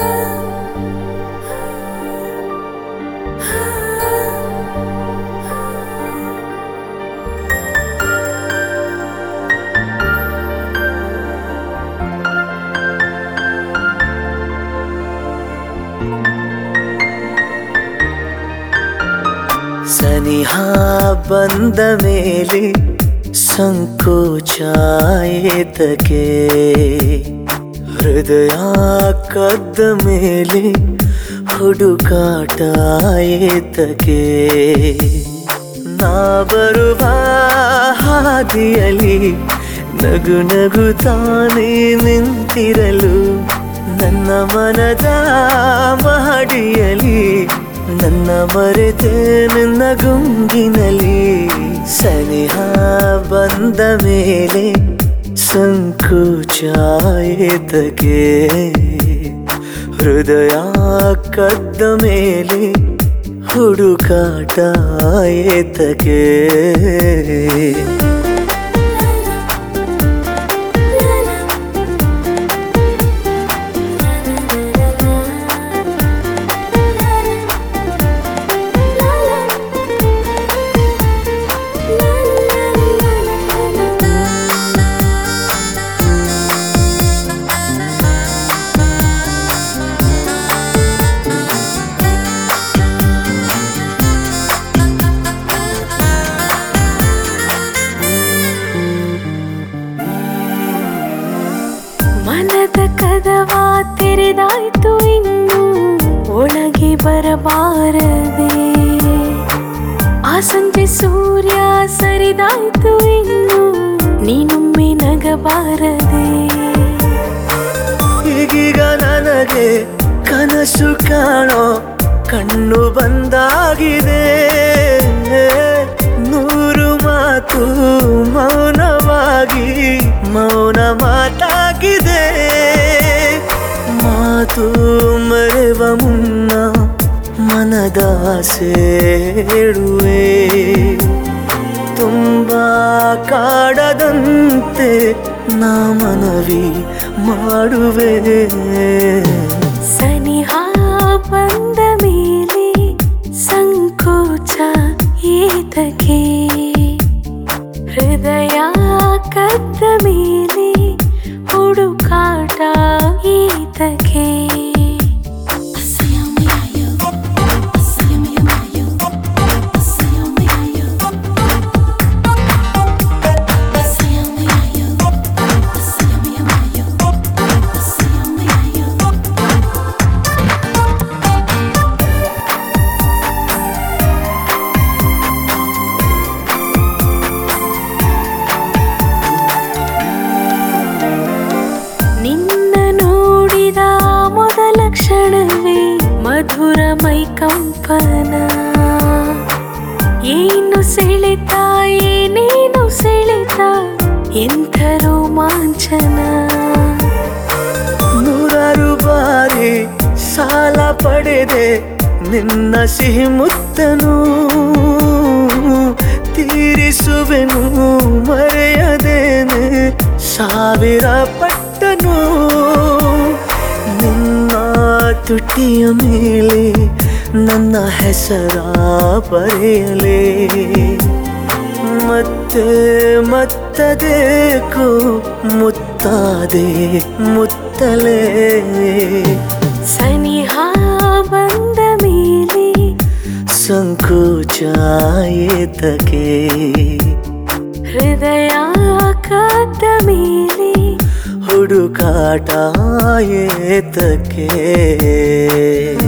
ಸನಿಹ ಬಂದ ಮೇಲೆ ಸಂಕೋಚ ಏತಕ್ಕೆ ಹೃದಯ ಕದ್ದ ಮೇಲೆ ಹುಡುಕಾಟ ಏತಕ್ಕೆ ನಾ ಬರುವ ಹಾದಿಯಲ್ಲಿ ನಗು ನಗು ತಾನೇ ನಿಂತಿರಲು ನನ್ನ ಮನದ ಮಹಡಿಯಲಿ ನನ್ನ ಮರೆತೆ ನಿನ್ನ ಗುಂಗಿನಲಿ ಸನಿಹ ಬಂದ ಮೇಲೆ ಸಂಕೋಚ ಏತಕ್ಕೆ ಹೃದಯ ಕದ್ದ ಮೇಲೆ ಹುಡುಕಾಟ ಏತಕ್ಕೆ ಮನದ ಕದವ ತೆರೆದಾಯ್ತು ಇನ್ನು ಒಳಗೆ ಬರಬಾರದೆ ಆ ಸಂಜೆ ಸೂರ್ಯ ಸರಿದಾಯ್ತು ಇನ್ನು ನೀನೊಮ್ಮೆ ನಗಬಾರದೆ ಈಗೀಗ ನನಗೆ ಕನಸು ಕಾಣೋ ಕಣ್ಣು ಬಂದಾಗಿದೆ ನೂರು ಮಾತು ಮೌನವಾಗಿ ಮೌನ ಮಾತಾಗಿದೆ ಮಾತು ಮರೆವ ಮುನ್ನ ಮನದಾಸೆ ಹೇಳುವೆ ತುಂಬಾ ಕಾಡದಂತೆ ನಾ ಮನವಿ ಮಾಡುವೆ ಸನಿಹ ಬಂದ ಮೇಲೆ ಸಂಕೋಚ ಏತಕ್ಕೆ ಹೃದಯ ಕದ್ದ ಮೇಲೆ ಹುಡುಕಾಟ ಏತಕ್ಕೆ ನಿನ್ನ ನೋಡಿದ ಮೊದಲ ಕ್ಷಣವೇ ಮಧುರ ಮೈಕಂಪನ ಏನು ಸೆಳೆತ ಏನೇನು ಸೆಳೆತ ಎಂಥ ರೋಮಾಂಚನ ನೂರಾರು ಬಾರಿ ಸಾಲ ಪಡೆದೆ ನಿನ್ನ ಸಿಹಿ ಮುತ್ತನು ತೀರಿಸುವೆನು ಮರೆಯದೇನೆ ಸಾವಿರ ಪಟ್ಟನು ನಿನ್ನ ತುಟಿಯ ಮೇಲೆ ನನ್ನ ಹೆಸರ ಬರೆಯಲೇ ಮತ್ತೆ ಮತ್ತದೇಕೋ ಮುತ್ತಾದೆ ಮುತ್ತಲೇ ಸನಿಹ ಬಂದ ಮೇಲೆ ಸಂಕೋಚ ಏತಕ್ಕೆ ಹೃದಯ ಕದ್ದ ಮೇಲೆ ಹುಡುಕಾಟ ಏತಕ್ಕೆ